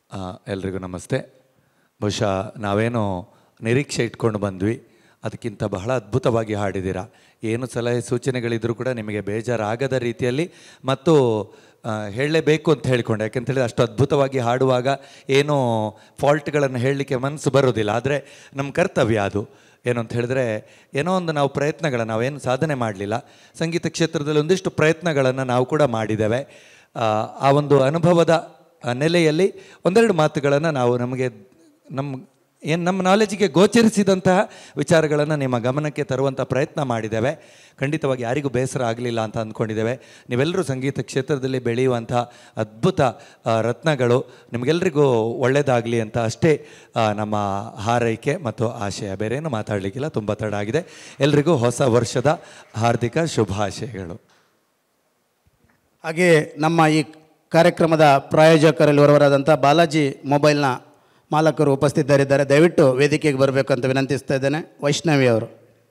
ಆ, ಎಲ್ರಿಗೂ ನಮಸ್ತೆ ಬಹುಶಃ ನಾವೇನೋ ನಿರೀಕ್ಷೆ ಇಟ್ಕೊಂಡು ಬಂದ್ವಿ ಅದಕ್ಕಿಂತ ಬಹಳ ಅದ್ಭುತವಾಗಿ ಹಾಡಿದ್ದೀರಾ ಏನು ಸಲಹೆ ಸೂಚನೆಗಳಿದ್ರೂ ಕೂಡ ನಿಮಗೆ ಬೇಜಾರಾಗದ ರೀತಿಯಲ್ಲಿ ಮತ್ತು ಆ, ಹೇಳಲೇಬೇಕು ಅಂತ ಹೇಳಿಕೊಂಡೆ ಯಾಕೆಂತೇಳಿದ್ರೆ ಅಷ್ಟು ಅದ್ಭುತವಾಗಿ ಹಾಡುವಾಗ ಏನೂ ಫಾಲ್ಟ್ಗಳನ್ನು ಹೇಳಲಿಕ್ಕೆ ಮನಸ್ಸು ಬರೋದಿಲ್ಲ ಆದರೆ ನಮ್ಮ ಕರ್ತವ್ಯ ಅದು ಏನು ಅಂತ ಹೇಳಿದ್ರೆ ಏನೋ ಒಂದು ನಾವು ಪ್ರಯತ್ನಗಳ ನಾವೇನು ಸಾಧನೆ ಮಾಡಲಿಲ್ಲ ಸಂಗೀತ ಕ್ಷೇತ್ರದಲ್ಲಿ ಒಂದಿಷ್ಟು ಪ್ರಯತ್ನಗಳನ್ನು ನಾವು ಕೂಡ ಮಾಡಿದ್ದೇವೆ ಆ, ಆ ಒಂದು ಅನುಭವದ ಆ ನೆಲೆಯಲ್ಲಿ ಒಂದೆರಡು ಮಾತುಗಳನ್ನು ನಾವು ನಮಗೆ ನಮ್ಮ ಏನು ನಮ್ಮ ನಾಲೆಜಿಗೆ ಗೋಚರಿಸಿದಂತಹ ವಿಚಾರಗಳನ್ನು ನಿಮ್ಮ ಗಮನಕ್ಕೆ ತರುವಂಥ ಪ್ರಯತ್ನ ಮಾಡಿದ್ದೇವೆ ಖಂಡಿತವಾಗಿ ಯಾರಿಗೂ ಬೇಸರ ಆಗಲಿಲ್ಲ ಅಂತ ಅಂದ್ಕೊಂಡಿದ್ದೇವೆ ನೀವೆಲ್ಲರೂ ಸಂಗೀತ ಕ್ಷೇತ್ರದಲ್ಲಿ ಬೆಳೆಯುವಂಥ ಅದ್ಭುತ ಆ, ರತ್ನಗಳು ನಿಮಗೆಲ್ಲರಿಗೂ ಒಳ್ಳೆಯದಾಗಲಿ ಅಂತ ಅಷ್ಟೇ ಆ, ನಮ್ಮ ಹಾರೈಕೆ ಮತ್ತು ಆಶಯ ಬೇರೇನು ಮಾತಾಡಲಿಕ್ಕಿಲ್ಲ ತುಂಬ ತಡ ಆಗಿದೆ ಎಲ್ರಿಗೂ ಹೊಸ ವರ್ಷದ ಹಾರ್ದಿಕ ಶುಭಾಶಯಗಳು ಹಾಗೆ ನಮ್ಮ ಈ ಕಾರ್ಯಕ್ರಮದ ಪ್ರಾಯೋಜಕರಲ್ಲಿ ಹೊರವರಾದಂಥ ಬಾಲಾಜಿ ಮೊಬೈಲ್ನ ಮಾಲಕರು ಉಪಸ್ಥಿತರಿದ್ದಾರೆ ದಯವಿಟ್ಟು ವೇದಿಕೆಗೆ ಬರಬೇಕು ಅಂತ ವಿನಂತಿಸ್ತಾ ಇದ್ದೇನೆ ವೈಷ್ಣವಿ ಅವರು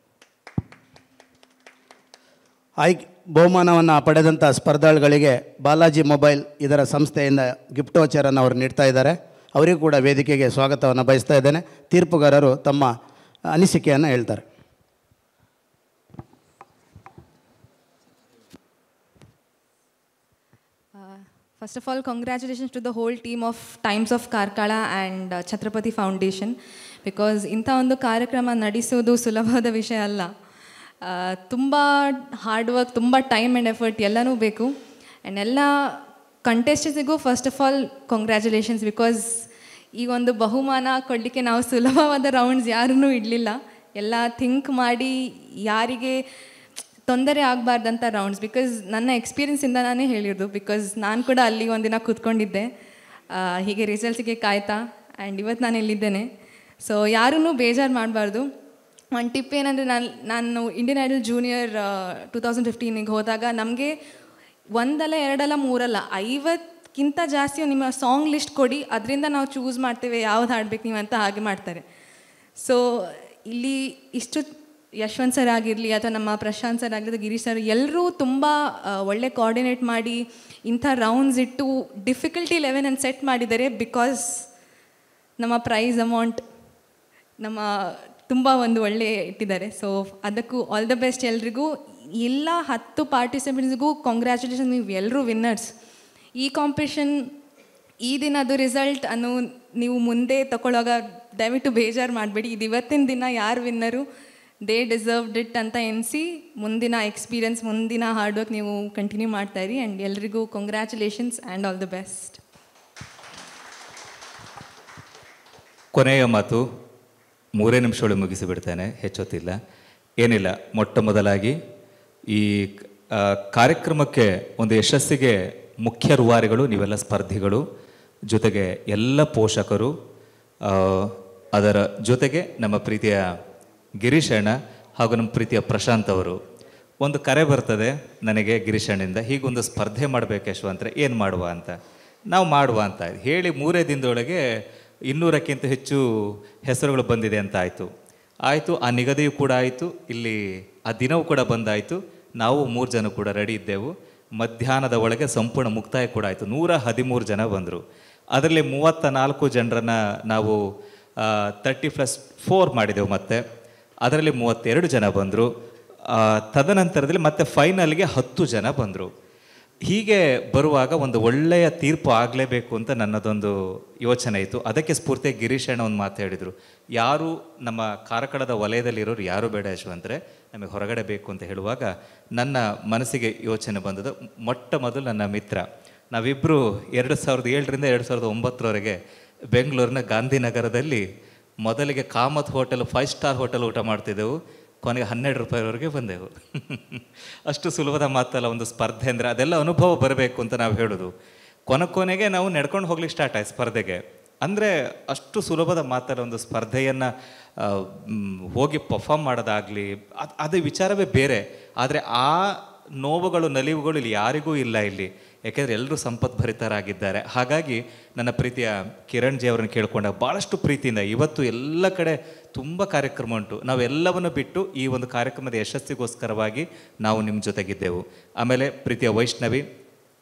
ಆಯ್ಕೆ ಬಹುಮಾನವನ್ನು ಪಡೆದಂಥ ಸ್ಪರ್ಧಾಳುಗಳಿಗೆ ಬಾಲಾಜಿ ಮೊಬೈಲ್ ಇದರ ಸಂಸ್ಥೆಯಿಂದ ಗಿಫ್ಟ್ ವೋಚರನ್ನು ಅವರು ನೀಡ್ತಾ ಇದ್ದಾರೆ ಅವರಿಗೂ ಕೂಡ ವೇದಿಕೆಗೆ ಸ್ವಾಗತವನ್ನು ಬಯಸ್ತಾ ಇದ್ದೇನೆ ತೀರ್ಪುಗಾರರು ತಮ್ಮ ಅನಿಸಿಕೆಯನ್ನು ಹೇಳ್ತಾರೆ First of all, congratulations to the whole team of Times of Karkala and uh, Chhatrapati Foundation because ಇಂಥ ಒಂದು ಕಾರ್ಯಕ್ರಮ ನಡೆಸೋದು ಸುಲಭವಾದ ವಿಷಯ ಅಲ್ಲ ತುಂಬ ಹಾರ್ಡ್ ವರ್ಕ್ ತುಂಬ ಟೈಮ್ ಆ್ಯಂಡ್ ಎಫರ್ಟ್ ಎಲ್ಲನೂ ಬೇಕು ಆ್ಯಂಡ್ ಎಲ್ಲ ಕಂಟೆಸ್ಟೆನ್ಸಿಗೂ first of all congratulations because ಈ ಒಂದು ಬಹುಮಾನ ಕೊಡಲಿಕ್ಕೆ ನಾವು ಸುಲಭವಾದ ರೌಂಡ್ಸ್ ಯಾರನ್ನೂ ಇಡಲಿಲ್ಲ ಎಲ್ಲ ಥಿಂಕ್ ಮಾಡಿ ಯಾರಿಗೆ ತೊಂದರೆ ಆಗಬಾರ್ದಂಥ ರೌಂಡ್ಸ್ ಬಿಕಾಸ್ ನನ್ನ ಎಕ್ಸ್ಪೀರಿಯನ್ಸಿಂದ ನಾನೇ ಹೇಳಿರೋದು ಬಿಕಾಸ್ ನಾನು ಕೂಡ ಅಲ್ಲಿ ಒಂದಿನ ಕೂತ್ಕೊಂಡಿದ್ದೆ ಆ, ಹೀಗೆ ರಿಸಲ್ಟ್ಸಿಗೆ ಕಾಯ್ತಾ ಆ್ಯಂಡ್ ಇವತ್ತು ನಾನು ಇಲ್ಲಿದ್ದೇನೆ ಸೊ ಯಾರೂ ಬೇಜಾರು ಮಾಡಬಾರ್ದು ಒಂದು ಟಿಪ್ ಏನಂದರೆ ನಾನು ನಾನು Indian Idol junior two thousand ಫಿಫ್ಟೀನಿಗೆ ಹೋದಾಗ ನಮಗೆ ಒಂದಲ್ಲ ಎರಡಲ್ಲ ಮೂರಲ್ಲ ಐವತ್ತಕ್ಕಿಂತ ಜಾಸ್ತಿ ನಿಮ್ಮ ಸಾಂಗ್ ಲಿಸ್ಟ್ ಕೊಡಿ ಅದರಿಂದ ನಾವು ಚೂಸ್ ಮಾಡ್ತೇವೆ ಯಾವ್ದು ಹಾಡ್ಬೇಕು ನೀವು ಅಂತ ಹಾಗೆ ಮಾಡ್ತಾರೆ ಸೊ ಇಲ್ಲಿ ಇಷ್ಟು ಯಶವಂತ್ ಸರ್ ಆಗಿರಲಿ ಅಥವಾ ನಮ್ಮ ಪ್ರಶಾಂತ್ ಸರ್ ಆಗಿರೋದು ಗಿರೀಶ್ ಸರ್ ಎಲ್ಲರೂ ತುಂಬ ಆ, ಒಳ್ಳೆ ಕೋಆರ್ಡಿನೇಟ್ ಮಾಡಿ ಇಂಥ ರೌಂಡ್ಸ್ ಇಟ್ಟು ಡಿಫಿಕಲ್ಟಿ ಲೆವೆನನ್ನು ಸೆಟ್ ಮಾಡಿದ್ದಾರೆ ಬಿಕಾಸ್ ನಮ್ಮ ಪ್ರೈಸ್ ಅಮೌಂಟ್ ನಮ್ಮ ತುಂಬ ಒಂದು ಒಳ್ಳೆ ಇಟ್ಟಿದ್ದಾರೆ ಸೊ ಅದಕ್ಕೂ ಆಲ್ ದ ಬೆಸ್ಟ್ ಎಲ್ರಿಗೂ ಎಲ್ಲ ಹತ್ತು ಪಾರ್ಟಿಸಿಪೆಂಟ್ಸ್ಗೂ ಕಾಂಗ್ರ್ಯಾಚುಲೇಷನ್ ನೀವು ಎಲ್ಲರೂ ವಿನ್ನರ್ಸ್ ಈ ಕಾಂಪಿಟೇಷನ್ ಈ ದಿನದು ರಿಸಲ್ಟ್ ಅನ್ನು ನೀವು ಮುಂದೆ ತಗೊಳ್ಳುವಾಗ ದಯವಿಟ್ಟು ಬೇಜಾರು ಮಾಡಬೇಡಿ ಇದು ಇವತ್ತಿನ ದಿನ ಯಾರು ವಿನ್ನರು ದೇ ಡಿಸರ್ವ್ಡ್ ಇಟ್ ಅಂತ ಎನಿಸಿ ಮುಂದಿನ ಎಕ್ಸ್ಪೀರಿಯನ್ಸ್ ಮುಂದಿನ ಹಾರ್ಡ್ ವರ್ಕ್ ನೀವು ಕಂಟಿನ್ಯೂ ಮಾಡ್ತಾ ಇರಿ ಆ್ಯಂಡ್ ಎಲ್ರಿಗೂ congratulations and all the best ಕೊನೆಯ ಮಾತು ಮೂರೇ ನಿಮಿಷಗಳು ಮುಗಿಸಿಬಿಡ್ತೇನೆ ಹೆಚ್ಚೊತ್ತಿಲ್ಲ ಏನಿಲ್ಲ ಮೊಟ್ಟ ಮೊದಲಾಗಿ ಈ ಆ, ಕಾರ್ಯಕ್ರಮಕ್ಕೆ ಒಂದು ಯಶಸ್ಸಿಗೆ ಮುಖ್ಯ ರೂವಾರಿಗಳು ನೀವೆಲ್ಲ ಸ್ಪರ್ಧಿಗಳು ಜೊತೆಗೆ ಎಲ್ಲ ಪೋಷಕರು ಆ, ಅದರ ಜೊತೆಗೆ ನಮ್ಮ ಪ್ರೀತಿಯ ಗಿರೀಶ್ ಅಣ್ಣ ಹಾಗೂ ನಮ್ಮ ಪ್ರೀತಿಯ ಪ್ರಶಾಂತ್ ಅವರು ಒಂದು ಕರೆ ಬರ್ತದೆ ನನಗೆ ಗಿರೀಶ್ ಅಣ್ಣಿಂದ ಹೀಗೊಂದು ಸ್ಪರ್ಧೆ ಮಾಡಬೇಕು ಯಶವಂತ್ರೆ ಏನು ಮಾಡುವ ಅಂತ ನಾವು ಮಾಡುವ ಅಂತ ಹೇಳಿ ಮೂರೇ ದಿನದೊಳಗೆ ಇನ್ನೂರಕ್ಕಿಂತ ಹೆಚ್ಚು ಹೆಸರುಗಳು ಬಂದಿದೆ ಅಂತ ಆಯಿತು ಆಯಿತು ಆ ನಿಗದಿಯು ಕೂಡ ಆಯಿತು ಇಲ್ಲಿ ಆ ದಿನವೂ ಕೂಡ ಬಂದಾಯಿತು ನಾವು ಮೂರು ಜನ ಕೂಡ ರೆಡಿ ಇದ್ದೆವು ಮಧ್ಯಾಹ್ನದ ಒಳಗೆ ಸಂಪೂರ್ಣ ಮುಕ್ತಾಯ ಕೂಡ ಆಯಿತು ನೂರ ಹದಿಮೂರು ಜನ ಬಂದರು ಅದರಲ್ಲಿ ಮೂವತ್ತ ನಾಲ್ಕು ಜನರನ್ನು ನಾವು ತರ್ಟಿ ಪ್ಲಸ್ ಫೋರ್ ಮಾಡಿದೆವು ಮತ್ತೆ ಅದರಲ್ಲಿ ಮೂವತ್ತೆರಡು ಜನ ಬಂದರು ತದನಂತರದಲ್ಲಿ ಮತ್ತೆ ಫೈನಲ್ಗೆ ಹತ್ತು ಜನ ಬಂದರು ಹೀಗೆ ಬರುವಾಗ ಒಂದು ಒಳ್ಳೆಯ ತೀರ್ಪು ಆಗಲೇಬೇಕು ಅಂತ ನನ್ನದೊಂದು ಯೋಚನೆ ಇತ್ತು ಅದಕ್ಕೆ ಸ್ಫೂರ್ತಿ ಗಿರೀಶ್ ಅಣ್ಣ ಒಂದು ಮಾತು ಹೇಳಿದರು ಯಾರು ನಮ್ಮ ಕಾರ್ಕಳದ ವಲಯದಲ್ಲಿರೋರು ಯಾರು ಬೇಡ ಯಶವಂತರೆ ನಮಗೆ ಹೊರಗಡೆ ಬೇಕು ಅಂತ ಹೇಳುವಾಗ ನನ್ನ ಮನಸ್ಸಿಗೆ ಯೋಚನೆ ಬಂದದ್ದು ಮೊಟ್ಟ ಮೊದಲು ನನ್ನ ಮಿತ್ರ ನಾವಿಬ್ಬರು ಎರಡು ಸಾವಿರದ ಏಳರಿಂದ ಎರಡು ಸಾವಿರದ ಒಂಬತ್ತರವರೆಗೆ ಬೆಂಗಳೂರಿನ ಗಾಂಧಿನಗರದಲ್ಲಿ ಮೊದಲಿಗೆ Kamath hotel five star hotel ಊಟ ಮಾಡ್ತಿದ್ದೆವು ಕೊನೆಗೆ ಹನ್ನೆರಡು ರೂಪಾಯಿವರೆಗೆ ಬಂದೆವು ಅಷ್ಟು ಸುಲಭದ ಮಾತಲ್ಲ ಒಂದು ಸ್ಪರ್ಧೆ ಅಂದರೆ ಅದೆಲ್ಲ ಅನುಭವ ಬರಬೇಕು ಅಂತ ನಾವು ಹೇಳೋದು ಕೊನೆ ಕೊನೆಗೆ ನಾವು ನಡ್ಕೊಂಡು ಹೋಗ್ಲಿಕ್ಕೆ ಸ್ಟಾರ್ಟ್ ಆಯ್ತು ಸ್ಪರ್ಧೆಗೆ ಅಂದರೆ ಅಷ್ಟು ಸುಲಭದ ಮಾತಲ್ಲ ಒಂದು ಸ್ಪರ್ಧೆಯನ್ನು ಹೋಗಿ ಪರ್ಫಾರ್ಮ್ ಮಾಡೋದಾಗಲಿ ಅದು ಅದು ವಿಚಾರವೇ ಬೇರೆ ಆದರೆ ಆ ನೋವುಗಳು ನಲಿವುಗಳು ಇಲ್ಲಿ ಯಾರಿಗೂ ಇಲ್ಲ ಇಲ್ಲಿ ಯಾಕೆಂದರೆ ಎಲ್ಲರೂ ಸಂಪದ್ಭರಿತರಾಗಿದ್ದಾರೆ ಹಾಗಾಗಿ ನನ್ನ ಪ್ರೀತಿಯ ಕಿರಣ್ ಜಿ ಅವರನ್ನು ಕೇಳ್ಕೊಂಡಾಗ ಭಾಳಷ್ಟು ಪ್ರೀತಿಯಿಂದ ಇವತ್ತು ಎಲ್ಲ ಕಡೆ ತುಂಬ ಕಾರ್ಯಕ್ರಮ ಉಂಟು ನಾವೆಲ್ಲವನ್ನು ಬಿಟ್ಟು ಈ ಒಂದು ಕಾರ್ಯಕ್ರಮದ ಯಶಸ್ಸಿಗೋಸ್ಕರವಾಗಿ ನಾವು ನಿಮ್ಮ ಜೊತೆಗಿದ್ದೆವು ಆಮೇಲೆ ಪ್ರೀತಿಯ ವೈಷ್ಣವಿ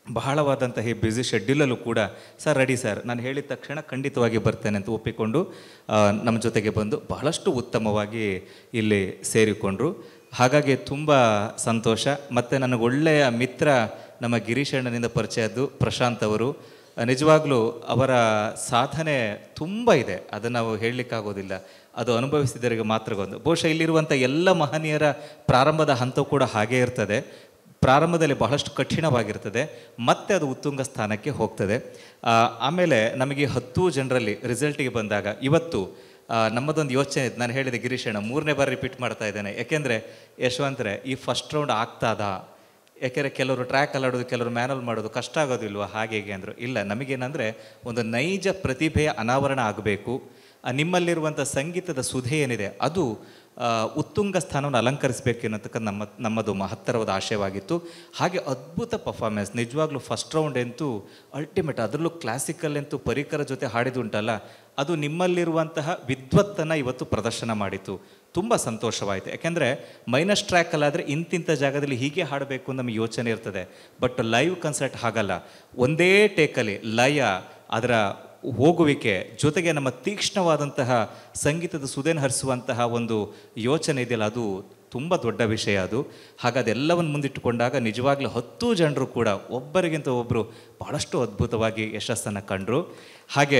ಬಹಳವಾದಂತಹ ಈ ಬ್ಯುಸಿ ಶೆಡ್ಯೂಲಲ್ಲೂ ಕೂಡ ಸರ್ ರೆಡಿ ಸರ್ ನಾನು ಹೇಳಿದ ತಕ್ಷಣ ಖಂಡಿತವಾಗಿ ಬರ್ತೇನೆ ಅಂತ ಒಪ್ಪಿಕೊಂಡು ಆ, ನಮ್ಮ ಜೊತೆಗೆ ಬಂದು ಬಹಳಷ್ಟು ಉತ್ತಮವಾಗಿ ಇಲ್ಲಿ ಸೇರಿಕೊಂಡ್ರು ಹಾಗಾಗಿ ತುಂಬ ಸಂತೋಷ ಮತ್ತು ನನಗೆ ಒಳ್ಳೆಯ ಮಿತ್ರ ನಮ್ಮ ಗಿರೀಶ್ ಅಣ್ಣನಿಂದ ಪರಿಚಯದ್ದು ಪ್ರಶಾಂತ್ ಅವರು ನಿಜವಾಗ್ಲೂ ಅವರ ಸಾಧನೆ ತುಂಬ ಇದೆ ಅದನ್ನು ನಾವು ಹೇಳಲಿಕ್ಕಾಗೋದಿಲ್ಲ ಅದು ಅನುಭವಿಸಿದವರಿಗೆ ಮಾತ್ರ ಒಂದು ಬಹುಶಃ ಇಲ್ಲಿರುವಂಥ ಎಲ್ಲ ಮಹನೀಯರ ಪ್ರಾರಂಭದ ಹಂತ ಕೂಡ ಹಾಗೇ ಇರ್ತದೆ ಪ್ರಾರಂಭದಲ್ಲಿ ಬಹಳಷ್ಟು ಕಠಿಣವಾಗಿರ್ತದೆ ಮತ್ತೆ ಅದು ಉತ್ತುಂಗ ಸ್ಥಾನಕ್ಕೆ ಹೋಗ್ತದೆ ಆ, ಆಮೇಲೆ ನಮಗೆ ಈ ಹತ್ತು ಜನರಲ್ಲಿ ರಿಸಲ್ಟಿಗೆ ಬಂದಾಗ ಇವತ್ತು ಆ, ನಮ್ಮದೊಂದು ಯೋಚನೆ ಇತ್ತು ನಾನು ಹೇಳಿದೆ ಗಿರೀಶಣ್ಣ ಮೂರನೇ ಬಾರಿ ರಿಪೀಟ್ ಮಾಡ್ತಾ ಇದ್ದೇನೆ ಯಾಕೆಂದರೆ ಯಶವಂತರೆ ಈ ಫಸ್ಟ್ ರೌಂಡ್ ಆಗ್ತಾದಾ ಯಾಕೆಂದರೆ ಕೆಲವರು ಟ್ರ್ಯಾಕ್ ಆಡೋದು ಕೆಲವರು ಮ್ಯಾನಲ್ ಮಾಡೋದು ಕಷ್ಟ ಆಗೋದಿಲ್ವಾ ಹಾಗೆ ಹೀಗೆ ಅಂದರು ಇಲ್ಲ ನಮಗೇನಂದರೆ ಒಂದು ನೈಜ ಪ್ರತಿಭೆಯ ಅನಾವರಣ ಆಗಬೇಕು ನಿಮ್ಮಲ್ಲಿರುವಂಥ ಸಂಗೀತದ ಸುಧೆ ಏನಿದೆ ಅದು ಆ, ಉತ್ತುಂಗ ಸ್ಥಾನವನ್ನು ಅಲಂಕರಿಸಬೇಕು ಅನ್ನತಕ್ಕ ನಮ್ಮ ನಮ್ಮದು ಮಹತ್ತರವಾದ ಆಶಯವಾಗಿತ್ತು ಹಾಗೆ ಅದ್ಭುತ ಪರ್ಫಾರ್ಮೆನ್ಸ್ ನಿಜವಾಗ್ಲೂ ಫಸ್ಟ್ ರೌಂಡ್ ಅಂತೂ ಅಲ್ಟಿಮೇಟ್ ಅದರಲ್ಲೂ ಕ್ಲಾಸಿಕಲ್ ಅಂತೂ ಪರಿಕರ ಜೊತೆ ಹಾಡಿದುಂಟಲ್ಲ ಅದು ನಿಮ್ಮಲ್ಲಿರುವಂತಹ ವಿದ್ವತ್ತನ್ನು ಇವತ್ತು ಪ್ರದರ್ಶನ ಮಾಡಿತು ತುಂಬ ಸಂತೋಷವಾಯಿತು ಯಾಕೆಂದರೆ ಮೈನಸ್ ಟ್ರ್ಯಾಕಲ್ಲಾದರೆ ಇಂತಿಂಥ ಜಾಗದಲ್ಲಿ ಹೀಗೆ ಹಾಡಬೇಕು ಅಂತ ನಮಗೆ ಯೋಚನೆ ಇರ್ತದೆ ಬಟ್ ಲೈವ್ ಕನ್ಸರ್ಟ್ ಹಾಗಲ್ಲ ಒಂದೇ ಟೇಕಲ್ಲಿ ಲಯ ಅದರ ಹೋಗುವಿಕೆ ಜೊತೆಗೆ ನಮ್ಮ ತೀಕ್ಷ್ಣವಾದಂತಹ ಸಂಗೀತದ ಸುದೇನ ಹರಿಸುವಂತಹ ಒಂದು ಯೋಚನೆ ಇದೆಯಲ್ಲ ಅದು ತುಂಬ ದೊಡ್ಡ ವಿಷಯ ಅದು ಹಾಗೆ ಅದೆಲ್ಲವನ್ನು ಮುಂದಿಟ್ಟುಕೊಂಡಾಗ ನಿಜವಾಗ್ಲೂ ಹತ್ತು ಜನರು ಕೂಡ ಒಬ್ಬರಿಗಿಂತ ಒಬ್ಬರು ಭಾಳಷ್ಟು ಅದ್ಭುತವಾಗಿ ಯಶಸ್ಸನ್ನು ಕಂಡರು ಹಾಗೆ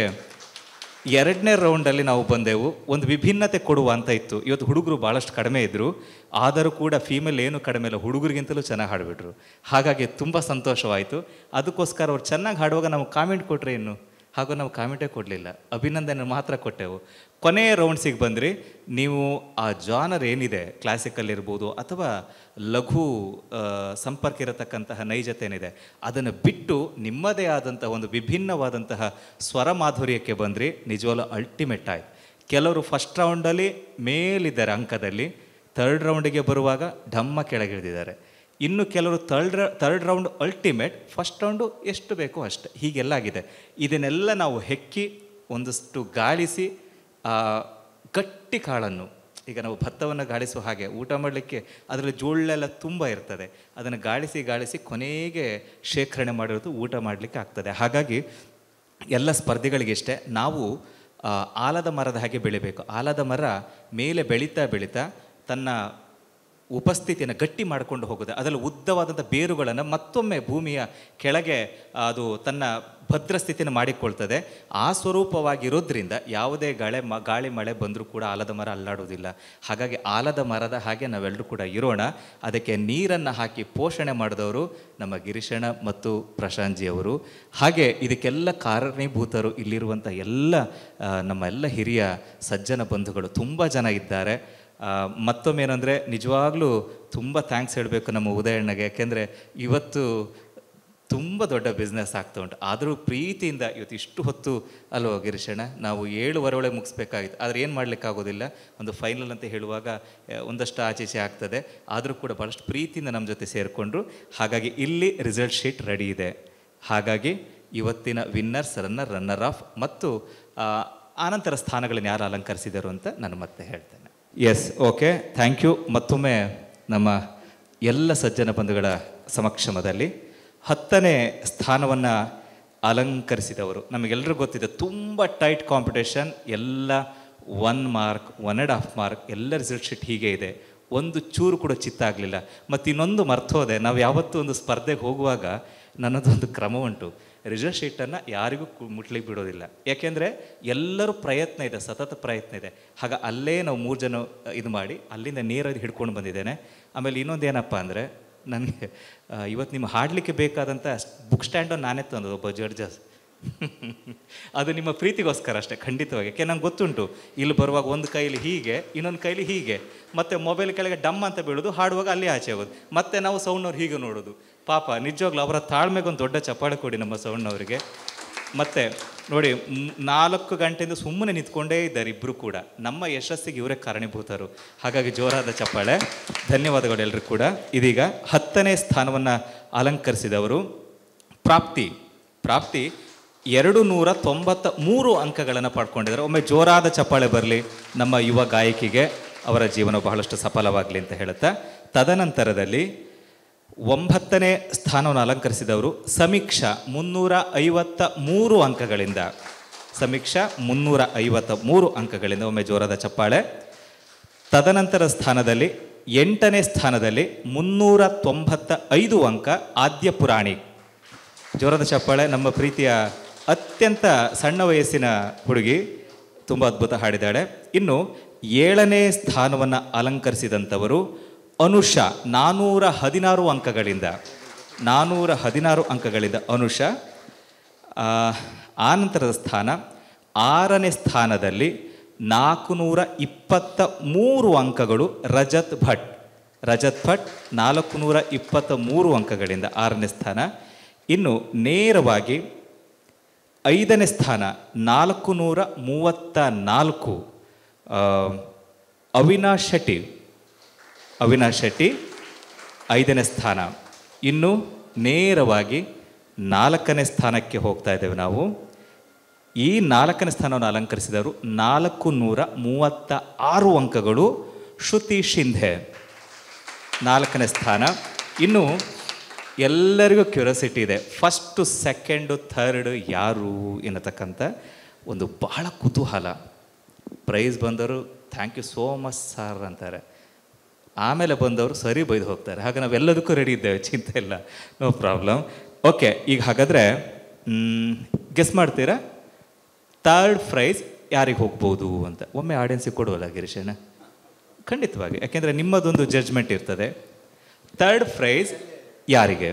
ಎರಡನೇ ರೌಂಡಲ್ಲಿ ನಾವು ಬಂದೆವು ಒಂದು ವಿಭಿನ್ನತೆ ಕೊಡುವ ಅಂತ ಇತ್ತು ಇವತ್ತು ಹುಡುಗರು ಭಾಳಷ್ಟು ಕಡಿಮೆ ಇದ್ದರು ಆದರೂ ಕೂಡ ಫೀಮೇಲ್ ಏನು ಕಡಿಮೆ ಇಲ್ಲ ಹುಡುಗರಿಗಿಂತಲೂ ಚೆನ್ನಾಗಿ ಹಾಡಿಬಿಟ್ರು ಹಾಗಾಗಿ ತುಂಬ ಸಂತೋಷವಾಯಿತು ಅದಕ್ಕೋಸ್ಕರ ಅವ್ರು ಚೆನ್ನಾಗಿ ಹಾಡುವಾಗ ನಾವು ಕಾಮೆಂಟ್ ಕೊಟ್ಟರೆ ಇನ್ನು ಹಾಗೂ ನಾವು ಕಾಮೆಂಟೇ ಕೊಡಲಿಲ್ಲ ಅಭಿನಂದನೆ ಮಾತ್ರ ಕೊಟ್ಟೆವು ಕೊನೆಯ ರೌಂಡ್ಸಿಗೆ ಬಂದ್ರಿ ನೀವು ಆ ಜಾನರ್ ಏನಿದೆ ಕ್ಲಾಸಿಕಲ್ ಇರ್ಬೋದು ಅಥವಾ ಲಘು ಆ, ಸಂಪರ್ಕ ಇರತಕ್ಕಂತಹ ನೈಜತೆ ಏನಿದೆ ಅದನ್ನು ಬಿಟ್ಟು ನಿಮ್ಮದೇ ಆದಂತಹ ಒಂದು ವಿಭಿನ್ನವಾದಂತಹ ಸ್ವರ ಮಾಧುರ್ಯಕ್ಕೆ ಬಂದ್ರಿ ನಿಜವಾಗ್ಲೂ ಅಲ್ಟಿಮೇಟ್ ಆಯ್ತು ಕೆಲವರು ಫಸ್ಟ್ ರೌಂಡಲ್ಲಿ ಮೇಲಿದ್ದಾರೆ ಅಂಕದಲ್ಲಿ ಥರ್ಡ್ ರೌಂಡಿಗೆ ಬರುವಾಗ ಢಮ್ಮ ಕೆಳಗಿಳಿದಿದ್ದಾರೆ ಇನ್ನು ಕೆಲವರು third third round ultimate first round ಎಷ್ಟು ಬೇಕೋ ಅಷ್ಟೆ ಹೀಗೆಲ್ಲ ಆಗಿದೆ ಇದನ್ನೆಲ್ಲ ನಾವು ಹೆಕ್ಕಿ ಒಂದಷ್ಟು ಗಾಳಿಸಿ ಆ ಗಟ್ಟಿ ಕಾಳನ್ನು ಈಗ ನಾವು ಭತ್ತವನ್ನು ಗಾಳಿಸುವ ಹಾಗೆ ಊಟ ಮಾಡಲಿಕ್ಕೆ ಅದರಲ್ಲಿ ಜೋಳೆಲ್ಲ ತುಂಬ ಇರ್ತದೆ ಅದನ್ನು ಗಾಳಿಸಿ ಗಾಳಿಸಿ ಕೊನೆಗೆ ಶೇಖರಣೆ ಮಾಡಿರೋದು ಊಟ ಮಾಡಲಿಕ್ಕೆ ಆಗ್ತದೆ ಹಾಗಾಗಿ ಎಲ್ಲ ಸ್ಪರ್ಧೆಗಳಿಗೆ ಇಷ್ಟೇ ನಾವು ಆ, ಆಲದ ಮರದ ಹಾಗೆ ಬೆಳಿಬೇಕು ಆಲದ ಮರ ಮೇಲೆ ಬೆಳೀತಾ ಬೆಳೀತಾ ತನ್ನ ಉಪಸ್ಥಿತಿಯನ್ನು ಗಟ್ಟಿ ಮಾಡಿಕೊಂಡು ಹೋಗುತ್ತೆ ಅದರಲ್ಲಿ ಉದ್ದವಾದಂಥ ಬೇರುಗಳನ್ನು ಮತ್ತೊಮ್ಮೆ ಭೂಮಿಯ ಕೆಳಗೆ ಅದು ತನ್ನ ಭದ್ರ ಸ್ಥಿತಿಯನ್ನು ಮಾಡಿಕೊಳ್ತದೆ ಆ ಸ್ವರೂಪವಾಗಿರೋದ್ರಿಂದ ಯಾವುದೇ ಗಾಳಿ ಮ ಗಾಳಿ ಮಳೆ ಬಂದರೂ ಕೂಡ ಆಲದ ಮರ ಅಲ್ಲಾಡೋದಿಲ್ಲ ಹಾಗಾಗಿ ಆಲದ ಮರದ ಹಾಗೆ ನಾವೆಲ್ಲರೂ ಕೂಡ ಇರೋಣ ಅದಕ್ಕೆ ನೀರನ್ನು ಹಾಕಿ ಪೋಷಣೆ ಮಾಡಿದವರು ನಮ್ಮ ಗಿರೀಶಣ್ಣ ಮತ್ತು ಪ್ರಶಾಂತ್ಜಿ ಅವರು ಹಾಗೆ ಇದಕ್ಕೆಲ್ಲ ಕಾರಣೀಭೂತರು ಇಲ್ಲಿರುವಂಥ ಎಲ್ಲ ಆ, ನಮ್ಮ ಎಲ್ಲ ಹಿರಿಯ ಸಜ್ಜನ ಬಂಧುಗಳು ತುಂಬ ಜನ ಇದ್ದಾರೆ ಆ, ಮತ್ತೊಮ್ಮೆ ಏನಂದರೆ ನಿಜವಾಗ್ಲೂ ತುಂಬ ಥ್ಯಾಂಕ್ಸ್ ಹೇಳಬೇಕು ನಮ್ಮ ಉದಯಣ್ಣಗೆ ಯಾಕೆಂದರೆ ಇವತ್ತು ತುಂಬ ದೊಡ್ಡ ಬಿಸ್ನೆಸ್ ಆಗ್ತಾ ಉಂಟು ಆದರೂ ಪ್ರೀತಿಯಿಂದ ಇವತ್ತು ಇಷ್ಟು ಹೊತ್ತು ಅಲ್ವೋ ಗಿರೀಶಣ್ಣ ನಾವು ಏಳುವರೆ ಒಳಗೆ ಮುಗಿಸ್ಬೇಕಾಗಿತ್ತು ಆದರೆ ಏನು ಮಾಡಲಿಕ್ಕಾಗೋದಿಲ್ಲ ಒಂದು ಫೈನಲ್ ಅಂತ ಹೇಳುವಾಗ ಆ, ಒಂದಷ್ಟು ಆಚೀಚೆ ಆಗ್ತದೆ ಆದರೂ ಕೂಡ ಭಾಳಷ್ಟು ಪ್ರೀತಿಯಿಂದ ನಮ್ಮ ಜೊತೆ ಸೇರಿಕೊಂಡ್ರು ಹಾಗಾಗಿ ಇಲ್ಲಿ ರಿಸಲ್ಟ್ ಶೀಟ್ ರೆಡಿ ಇದೆ ಹಾಗಾಗಿ ಇವತ್ತಿನ ವಿನ್ನರ್ಸ್ ರನ್ನರ್ ರನ್ನರ್ ಆಫ್ ಮತ್ತು ಆ, ಆನಂತರ ಸ್ಥಾನಗಳನ್ನು ಯಾರು ಅಲಂಕರಿಸಿದರು ಅಂತ ನಾನು ಮತ್ತೆ ಹೇಳ್ತೇನೆ ಎಸ್ ಓಕೆ ಥ್ಯಾಂಕ್ ಯು ಮತ್ತೊಮ್ಮೆ ನಮ್ಮ ಎಲ್ಲ ಸಜ್ಜನ ಬಂಧುಗಳ ಸಮಕ್ಷಮದಲ್ಲಿ ಹತ್ತನೇ ಸ್ಥಾನವನ್ನು ಅಲಂಕರಿಸಿದವರು ನಮಗೆಲ್ಲರಿಗೂ ಗೊತ್ತಿದೆ ತುಂಬ ಟೈಟ್ ಕಾಂಪಿಟೇಷನ್ ಎಲ್ಲ one mark one and half mark ಎಲ್ಲ ರಿಸಲ್ಟ್ ಶೀಟ್ ಹೀಗೆ ಇದೆ ಒಂದು ಚೂರು ಕೂಡ ಚಿತ್ತಾಗಲಿಲ್ಲ ಮತ್ತು ಇನ್ನೊಂದು ಮರ್ತೋದೆ ನಾವು ಯಾವತ್ತೂ ಒಂದು ಸ್ಪರ್ಧೆಗೆ ಹೋಗುವಾಗ ನನ್ನದೊಂದು ಕ್ರಮ ಉಂಟು ರಿಸಲ್ಟ್ ಶೀಟನ್ನು ಯಾರಿಗೂ ಕು- ಮುಟ್ಲಿಕ್ಕೆ ಬಿಡೋದಿಲ್ಲ ಯಾಕೆಂದರೆ ಎಲ್ಲರೂ ಪ್ರಯತ್ನ ಇದೆ ಸತತ ಪ್ರಯತ್ನ ಇದೆ ಹಾಗ ಅಲ್ಲೇ ನಾವು ಮೂರು ಜನ ಅ, ಇದು ಮಾಡಿ ಅಲ್ಲಿಂದ ನೇರವಾಗಿ ಹಿಡ್ಕೊಂಡು ಬಂದಿದ್ದೇನೆ ಆಮೇಲೆ ಇನ್ನೊಂದು ಏನಪ್ಪ ಅಂದರೆ ನನಗೆ ಇವತ್ತು ನಿಮ್ಮ ಹಾಡಲಿಕ್ಕೆ ಬೇಕಾದಂಥ ಬುಕ್ ಸ್ಟ್ಯಾಂಡು ನಾನೇ ತಂದದ್ದು ಒಬ್ಬ ಜಡ್ಜಸ್ ಅದು ನಿಮ್ಮ ಪ್ರೀತಿಗೋಸ್ಕರ ಅಷ್ಟೇ ಖಂಡಿತವಾಗಿ ಯಾಕೆ ನಂಗೆ ಗೊತ್ತುಂಟು ಇಲ್ಲಿ ಬರುವಾಗ ಒಂದು ಕೈಲಿ ಹೀಗೆ ಇನ್ನೊಂದು ಕೈಲಿ ಹೀಗೆ ಮತ್ತೆ ಮೊಬೈಲ್ ಕೆಳಗೆ ಡಮ್ ಅಂತ ಬೀಳೋದು ಹಾಡುವಾಗ ಅಲ್ಲಿ ಆಚೆ ಆಗೋದು ಮತ್ತೆ ನಾವು ಸೌಂಡ್ನವ್ರು ಹೀಗೆ ನೋಡೋದು ಪಾಪ ನಿಜವಾಗ್ಲೂ ಅವರ ತಾಳ್ಮೆಗೆ ಒಂದು ದೊಡ್ಡ ಚಪ್ಪಾಳೆ ಕೊಡಿ ನಮ್ಮ ಸೌಂಡ್ನವರಿಗೆ ಮತ್ತೆ ನೋಡಿ ಮ್- ನಾಲ್ಕು ಗಂಟೆಯಿಂದ ಸುಮ್ಮನೆ ನಿಂತ್ಕೊಂಡೇ ಇದ್ದಾರೆ ಇಬ್ಬರು ಕೂಡ ನಮ್ಮ ಯಶಸ್ಸಿಗೆ ಇವರೇ ಕಾರಣೀಭೂತರು ಹಾಗಾಗಿ ಜೋರಾದ ಚಪ್ಪಾಳೆ ಧನ್ಯವಾದಗಳು ಎಲ್ಲರೂ ಕೂಡ ಇದೀಗ ಹತ್ತನೇ ಸ್ಥಾನವನ್ನು ಅಲಂಕರಿಸಿದವರು ಪ್ರಾಪ್ತಿ ಪ್ರಾಪ್ತಿ ಎರಡು ನೂರ ತೊಂಬತ್ತ ಮೂರು ಅಂಕಗಳನ್ನು ಪಡ್ಕೊಂಡಿದ್ದಾರೆ ಒಮ್ಮೆ ಜೋರಾದ ಚಪ್ಪಾಳೆ ಬರಲಿ ನಮ್ಮ ಯುವ ಗಾಯಕಿಗೆ ಅವರ ಜೀವನ ಬಹಳಷ್ಟು ಸಫಲವಾಗಲಿ ಅಂತ ಹೇಳುತ್ತಾ ತದನಂತರದಲ್ಲಿ ಒಂಬತ್ತನೇ ಸ್ಥಾನವನ್ನು ಅಲಂಕರಿಸಿದವರು ಸಮೀಕ್ಷಾ ಮುನ್ನೂರ ಐವತ್ತ ಮೂರು ಅಂಕಗಳಿಂದ ಸಮೀಕ್ಷಾ ಮುನ್ನೂರ ಐವತ್ತ ಮೂರು ಅಂಕಗಳಿಂದ ಒಮ್ಮೆ ಜೋರಾದ ಚಪ್ಪಾಳೆ ತದನಂತರ ಸ್ಥಾನದಲ್ಲಿ ಎಂಟನೇ ಸ್ಥಾನದಲ್ಲಿ ಮುನ್ನೂರ ತೊಂಬತ್ತ ಐದು ಅಂಕ ಆದ್ಯ ಪುರಾಣಿ ಜೋರದ ಚಪ್ಪಾಳೆ ನಮ್ಮ ಪ್ರೀತಿಯ ಅತ್ಯಂತ ಸಣ್ಣ ವಯಸ್ಸಿನ ಹುಡುಗಿ ತುಂಬ ಅದ್ಭುತ ಹಾಡಿದ್ದಾಳೆ ಇನ್ನು ಏಳನೇ ಸ್ಥಾನವನ್ನು ಅಲಂಕರಿಸಿದಂಥವರು ಅನುಷಾ ನಾನ್ನೂರ ಹದಿನಾರು ಅಂಕಗಳಿಂದ ನಾನ್ನೂರ ಹದಿನಾರು ಅಂಕಗಳಿಂದ ಅನುಷಾ ಆ, ಆನಂತರದ ಸ್ಥಾನ ಆರನೇ ಸ್ಥಾನದಲ್ಲಿ ನಾಲ್ಕುನೂರ ಇಪ್ಪತ್ತ ಮೂರು ಅಂಕಗಳು ರಜತ್ ಭಟ್ ರಜತ್ ಭಟ್ ನಾಲ್ಕು ನೂರ ಇಪ್ಪತ್ತ ಮೂರು ಅಂಕಗಳಿಂದ ಆರನೇ ಸ್ಥಾನ ಇನ್ನು ನೇರವಾಗಿ ಐದನೇ ಸ್ಥಾನ ನಾಲ್ಕು ನೂರ ಮೂವತ್ತ ನಾಲ್ಕು ಆ, ಅವಿನಾಶ್ ಶೆಟ್ಟಿ ಅವಿನಾಶ್ ಶೆಟ್ಟಿ ಐದನೇ ಸ್ಥಾನ ಇನ್ನು ನೇರವಾಗಿ ನಾಲ್ಕನೇ ಸ್ಥಾನಕ್ಕೆ ಹೋಗ್ತಾ ಇದ್ದೇವೆ ನಾವು ಈ ನಾಲ್ಕನೇ ಸ್ಥಾನವನ್ನು ಅಲಂಕರಿಸಿದವರು ನಾಲ್ಕು ನೂರ ಮೂವತ್ತ ಆರು ಅಂಕಗಳು ಶ್ರುತಿ ಶಿಂಧೆ ನಾಲ್ಕನೇ ಸ್ಥಾನ ಇನ್ನು ಎಲ್ಲರಿಗೂ ಕ್ಯೂರಿಯಾಸಿಟಿ ಇದೆ ಫಸ್ಟು ಸೆಕೆಂಡು ಥರ್ಡ್ ಯಾರು ಎನ್ನತಕ್ಕಂಥ ಒಂದು ಬಹಳ ಕುತೂಹಲ ಪ್ರೈಸ್ ಬಂದವರು thank you so much sir ಅಂತಾರೆ ಆಮೇಲೆ ಬಂದವರು ಸರಿ ಬೈದು ಹೋಗ್ತಾರೆ ಹಾಗೆ ನಾವೆಲ್ಲದಕ್ಕೂ ರೆಡಿ ಇದ್ದೇವೆ ಚಿಂತೆ ಇಲ್ಲ ನೋ ಪ್ರಾಬ್ಲಮ್ ಓಕೆ ಈಗ ಹಾಗಾದರೆ ಗೆಸ್ ಮಾಡ್ತೀರಾ ಥರ್ಡ್ ಪ್ರೈಸ್ ಯಾರಿಗೆ ಹೋಗ್ಬೋದು ಅಂತ ಒಮ್ಮೆ ಆಡಿಯನ್ಸಿಗೆ ಕೊಡುವಲ್ಲ ಗಿರೀಶಣ್ಣ ಖಂಡಿತವಾಗಿ ಯಾಕೆಂದರೆ ನಿಮ್ಮದೊಂದು ಜಡ್ಜ್ಮೆಂಟ್ ಇರ್ತದೆ ಥರ್ಡ್ ಪ್ರೈಸ್ ಯಾರಿಗೆ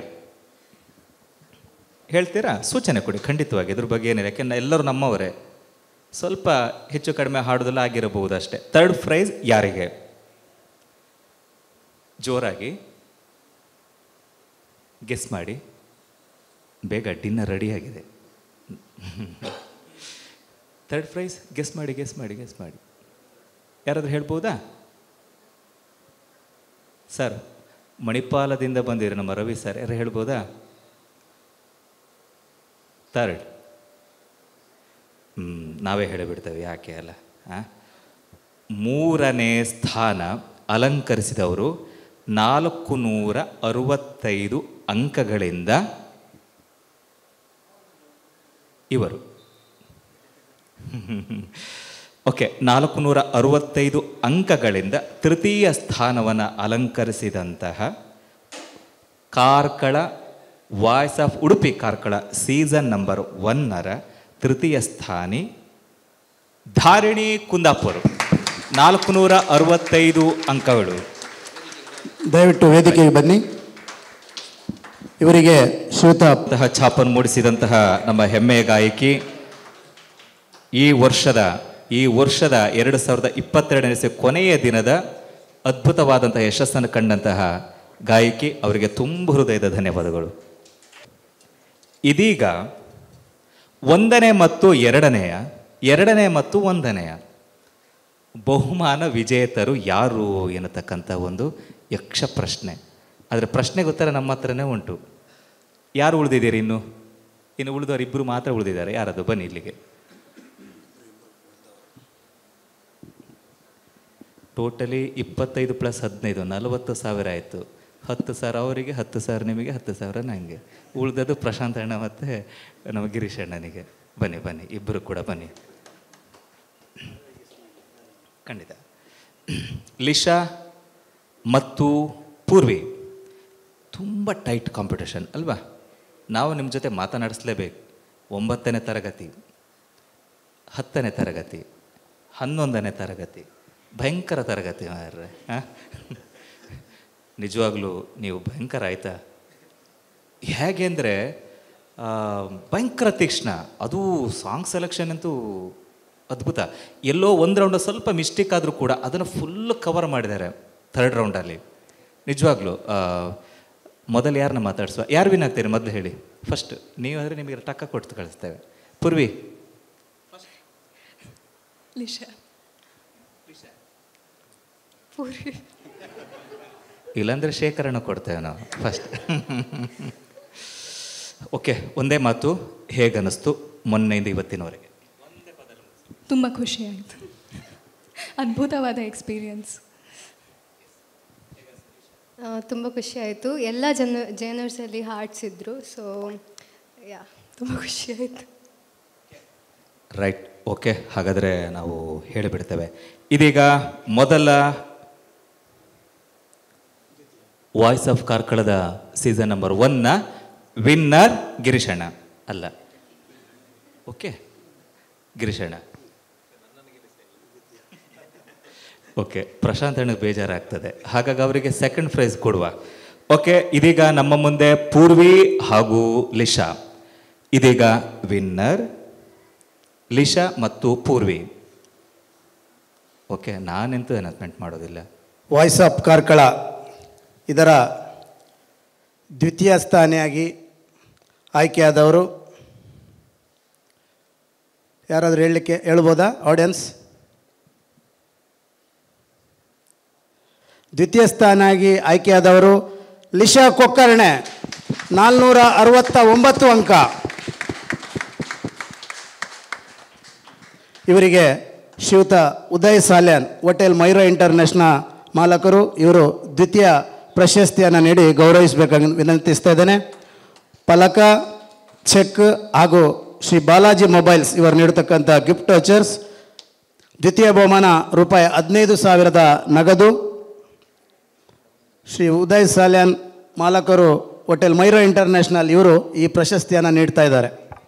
ಹೇಳ್ತೀರಾ ಸೂಚನೆ ಕೊಡಿ ಖಂಡಿತವಾಗಿ ಇದ್ರ ಬಗ್ಗೆ ಏನಿಲ್ಲ ಯಾಕೆಂದ್ರೆ ಎಲ್ಲರೂ ನಮ್ಮವರೇ ಸ್ವಲ್ಪ ಹೆಚ್ಚು ಕಡಿಮೆ ಹಾಡೋದೆಲ್ಲ ಆಗಿರಬಹುದು ಅಷ್ಟೇ ಥರ್ಡ್ ಪ್ರೈಸ್ ಯಾರಿಗೆ ಜೋರಾಗಿ ಗೆಸ್ ಮಾಡಿ ಬೇಗ ಡಿನ್ನರ್ ರೆಡಿಯಾಗಿದೆ ಥರ್ಡ್ ಪ್ರೈಸ್ ಗೆಸ್ ಮಾಡಿ ಗೆಸ್ ಮಾಡಿ ಗೆಸ್ ಮಾಡಿ ಯಾರಾದರೂ ಹೇಳ್ಬೋದಾ ಸರ್ ಮಣಿಪಾಲದಿಂದ ಬಂದಿರೋ ನಮ್ಮ ರವಿ ಸರ್ ಯಾರು ಹೇಳ್ಬೋದಾ ಥರ್ಡ್ ಹ್ಞೂ ನಾವೇ ಹೇಳಿಬಿಡ್ತೇವೆ ಯಾಕೆ ಅಲ್ಲ ಆ? ಮೂರನೇ ಸ್ಥಾನ ಅಲಂಕರಿಸಿದವರು ನಾಲ್ಕು ನೂರ ಅರವತ್ತೈದು ಅಂಕಗಳಿಂದ ಇವರು ಓಕೆ ನಾಲ್ಕು ನೂರ ಅರವತ್ತೈದು ಅಂಕಗಳಿಂದ ತೃತೀಯ ಸ್ಥಾನವನ್ನು ಅಲಂಕರಿಸಿದಂತಹ Karkala voice of Udupi Karkala season number ಒನ್ನರ ತೃತೀಯ ಸ್ಥಾನಿ ಧಾರಿಣಿ ಕುಂದಾಪುರ ನಾಲ್ಕು ನೂರ ಅರವತ್ತೈದು ಅಂಕಗಳು ದಯವಿಟ್ಟು ವೇದಿಕೆಗೆ ಬನ್ನಿ ಇವರಿಗೆ ಶ್ರೀಯುತ ಅಂತಹ ಛಾಪನ್ನು ಮೂಡಿಸಿದಂತಹ ನಮ್ಮ ಹೆಮ್ಮೆಯ ಗಾಯಕಿ ಈ ವರ್ಷದ ಈ ವರ್ಷದ ಎರಡು ಸಾವಿರದ ಇಪ್ಪತ್ತೆರಡನೇ ಇಸವಿ ಕೊನೆಯ ದಿನದ ಅದ್ಭುತವಾದಂತಹ ಯಶಸ್ಸನ್ನು ಕಂಡಂತಹ ಗಾಯಕಿ ಅವರಿಗೆ ತುಂಬ ಹೃದಯದ ಧನ್ಯವಾದಗಳು ಇದೀಗ ಒಂದನೇ ಮತ್ತು ಎರಡನೆಯ ಎರಡನೇ ಮತ್ತು ಒಂದನೆಯ ಬಹುಮಾನ ವಿಜೇತರು ಯಾರು ಎನ್ನತಕ್ಕಂಥ ಒಂದು ಯಕ್ಷ ಪ್ರಶ್ನೆ ಆದರೆ ಪ್ರಶ್ನೆಗೆ ಉತ್ತರ ನಮ್ಮ ಹತ್ರನೇ ಉಂಟು ಯಾರು ಉಳಿದಿದ್ದೀರಿ ಇನ್ನು ಇನ್ನು ಉಳಿದವರು ಇಬ್ಬರು ಮಾತ್ರ ಉಳಿದಿದ್ದಾರೆ ಯಾರದು ಬನ್ನಿ ಇಲ್ಲಿಗೆ ಟೋಟಲಿ ಇಪ್ಪತ್ತೈದು ಪ್ಲಸ್ ಹದಿನೈದು ನಲವತ್ತು ಸಾವಿರ ಆಯಿತು ಹತ್ತು ಸಾವಿರ ಅವರಿಗೆ ಹತ್ತು ಸಾವಿರ ನಿಮಗೆ ಹತ್ತು ಸಾವಿರ ನನಗೆ ಉಳಿದದ್ದು ಪ್ರಶಾಂತ್ ಅಣ್ಣ ಮತ್ತು ನಮ್ಮ ಗಿರೀಶ್ ಅಣ್ಣನಿಗೆ ಬನ್ನಿ ಬನ್ನಿ ಇಬ್ಬರು ಕೂಡ ಬನ್ನಿ ಖಂಡಿತ ಲಿಶಾ ಮತ್ತು ಪೂರ್ವಿ ತುಂಬ ಟೈಟ್ ಕಾಂಪಿಟೇಷನ್ ಅಲ್ವಾ ನಾವು ನಿಮ್ಮ ಜೊತೆ ಮಾತನಾಡಿಸ್ಲೇಬೇಕು ಒಂಬತ್ತನೇ ತರಗತಿ ಹತ್ತನೇ ತರಗತಿ ಹನ್ನೊಂದನೇ ತರಗತಿ ಭಯಂಕರ ತರಗತಿ ಮಾರ್ರೆ ಆ? ನಿಜವಾಗ್ಲೂ ನೀವು ಭಯಂಕರ ಆಯ್ತಾ ಹೇಗೆ ಅಂದರೆ ಭಯಂಕರ ತೀಕ್ಷ್ಣ ಅದು ಸಾಂಗ್ ಸೆಲೆಕ್ಷನ್ ಅಂತೂ ಅದ್ಭುತ ಎಲ್ಲೋ ಒಂದು ರೌಂಡ್ ಸ್ವಲ್ಪ ಮಿಸ್ಟೇಕ್ ಆದರೂ ಕೂಡ ಅದನ್ನು ಫುಲ್ ಕವರ್ ಮಾಡಿದ್ದಾರೆ ಥರ್ಡ್ ರೌಂಡಲ್ಲಿ ನಿಜವಾಗ್ಲೂ ಆ, ಮೊದಲು ಯಾರನ್ನ ಮಾತಾಡಿಸುವ ಯಾರು ವಿನ್ ಆಗ್ತೀರಿ ಮೊದಲು ಹೇಳಿ ಫಸ್ಟ್ ನೀವು ಆದರೆ ನಿಮಗೆ ಟಕ್ಕ ಕೊಟ್ಟು ಕಳಿಸ್ತೇವೆ ಪೂರ್ವಿ ಲಿಶಾ ಪೂರಿ ಇಲ್ಲಾಂದ್ರೆ ಶೇಖರಣ ಕೊಡ್ತೇವೆ ನಾವು ಫಸ್ಟ್ ಓಕೆ ಒಂದೇ ಮಾತು ಹೇಗನ್ನಿಸ್ತು ಮೊನ್ನೆಯಿಂದ ಇವತ್ತಿನವರೆಗೆ ತುಂಬ ಖುಷಿ ಆಯಿತು ಅದ್ಭುತವಾದ ಎಕ್ಸ್ಪೀರಿಯನ್ಸ್ ತುಂಬ ಖುಷಿ ಆಯಿತು ಎಲ್ಲ ಜನ ಜನರ್ಸಲ್ಲಿ ಹಾಡ್ಸಿದ್ರು ಸೊ ಯಾ ತುಂಬ ಖುಷಿ ಆಯಿತು ರೈಟ್ ಓಕೆ ಹಾಗಾದರೆ ನಾವು ಹೇಳಿಬಿಡ್ತೇವೆ ಇದೀಗ ಮೊದಲ ವಾಯ್ಸ್ ಆಫ್ ಕಾರ್ಕಳದ ಸೀಸನ್ ನಂಬರ್ ಒನ್ನ ವಿನ್ನರ್ ಗಿರೀಶಣ್ಣ ಅಲ್ಲ ಓಕೆ ಗಿರೀಶಣ್ಣ ಓಕೆ ಪ್ರಶಾಂತ್ ಅಣ್ಣಗೆ ಬೇಜಾರಾಗ್ತದೆ ಹಾಗಾಗಿ ಅವರಿಗೆ ಸೆಕೆಂಡ್ ಪ್ರೈಸ್ ಕೊಡುವ ಓಕೆ ಇದೀಗ ನಮ್ಮ ಮುಂದೆ ಪೂರ್ವಿ ಹಾಗೂ ಲಿಶಾ ಇದೀಗ ವಿನ್ನರ್ ಲಿಶಾ ಮತ್ತು ಪೂರ್ವಿ ಓಕೆ ನಾನೆಂತೂ ಅನೌನ್ಸ್ಮೆಂಟ್ ಮಾಡೋದಿಲ್ಲ ವಾಯ್ಸ್ ಆಫ್ ಕಾರ್ಕಳ ಇದರ ದ್ವಿತೀಯ ಸ್ಥಾನಿಯಾಗಿ ಆಯ್ಕೆಯಾದವರು ಯಾರಾದರೂ ಹೇಳಲಿಕ್ಕೆ ಹೇಳ್ಬೋದಾ ಆಡಿಯನ್ಸ್ ದ್ವಿತೀಯ ಸ್ಥಾನಾಗಿ ಆಯ್ಕೆಯಾದವರು ಲಿಶಾ ಕೊಕ್ಕರ್ಣೆ ನಾಲ್ನೂರ ಅರವತ್ತ ಒಂಬತ್ತು ಅಂಕ ಇವರಿಗೆ ಶ್ರೀಯುತ ಉದಯ್ ಸಾಲ್ಯಾನ್ ಹೋಟೆಲ್ ಮೈರೋ ಇಂಟರ್ನ್ಯಾಷನಲ್ ಮಾಲಕರು ಇವರು ದ್ವಿತೀಯ ಪ್ರಶಸ್ತಿಯನ್ನು ನೀಡಿ ಗೌರವಿಸಬೇಕಾಗಿ ವಿನಂತಿಸ್ತಾ ಇದ್ದೇನೆ ಫಲಕ ಚೆಕ್ ಹಾಗೂ ಶ್ರೀ ಬಾಲಾಜಿ ಮೊಬೈಲ್ಸ್ ಇವರು ನೀಡತಕ್ಕಂಥ ಗಿಫ್ಟ್ ವಚರ್ಸ್ ದ್ವಿತೀಯ ಬಹುಮಾನ ರೂಪಾಯಿ ಹದಿನೈದು ಸಾವಿರದ ನಗದು ಶ್ರೀ ಉದಯ್ ಸಾಲ್ಯಾನ್ ಮಾಲಕರು ಹೋಟೆಲ್ ಮೈರೋ ಇಂಟರ್ನ್ಯಾಷನಲ್ ಇವರು ಈ ಪ್ರಶಸ್ತಿಯನ್ನು ನೀಡ್ತಾ ಇದ್ದಾರೆ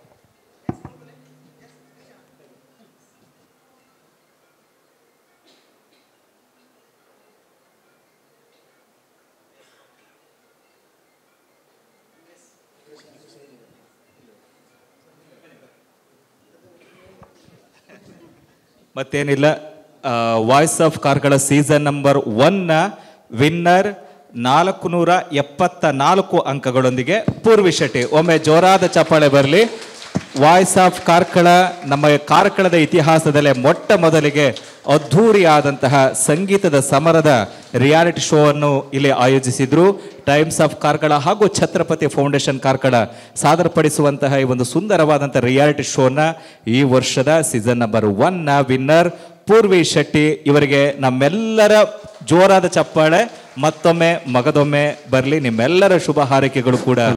ಮತ್ತೇನಿಲ್ಲ ವಾಯ್ಸ್ ಆಫ್ ಕಾರ್ಗಳ ಸೀಸನ್ ನಂಬರ್ ಒನ್ನ ವಿನ್ನರ್ ನಾಲ್ಕು ನೂರ ಎಪ್ಪತ್ತ ನಾಲ್ಕು ಅಂಕಗಳೊಂದಿಗೆ ಪೂರ್ವಿ ಶೆಟ್ಟಿ ಒಮ್ಮೆ ಜೋರಾದ ಚಪ್ಪಾಳೆ ಬರಲಿ ವಾಯ್ಸ್ ಆಫ್ ಕಾರ್ಕಳ ನಮ್ಮ ಕಾರ್ಕಳದ ಇತಿಹಾಸದಲ್ಲೇ ಮೊಟ್ಟ ಮೊದಲಿಗೆ ಅದ್ಧೂರಿಯಾದಂತಹ ಸಂಗೀತದ ಸಮರದ ರಿಯಾಲಿಟಿ ಶೋ ಅನ್ನು ಇಲ್ಲಿ ಆಯೋಜಿಸಿದ್ರು ಟೈಮ್ಸ್ ಆಫ್ ಕಾರ್ಕಳ ಹಾಗೂ ಛತ್ರಪತಿ ಫೌಂಡೇಶನ್ ಕಾರ್ಕಳ ಸಾದರಪಡಿಸುವಂತಹ ಈ ಒಂದು ಸುಂದರವಾದಂತಹ ರಿಯಾಲಿಟಿ ಶೋನ ಈ ವರ್ಷದ ಸೀಸನ್ ನಂಬರ್ ಒನ್ನ ವಿನ್ನರ್ ಪೂರ್ವಿ ಶೆಟ್ಟಿ ಇವರಿಗೆ ನಮ್ಮೆಲ್ಲರ ಜೋರಾದ ಚಪ್ಪಾಳೆ ಮತ್ತೊಮ್ಮೆ ಮಗದೊಮ್ಮೆ ಬರಲಿ ನಿಮ್ಮೆಲ್ಲರ ಶುಭ ಹಾರೈಕೆಗಳು ಕೂಡ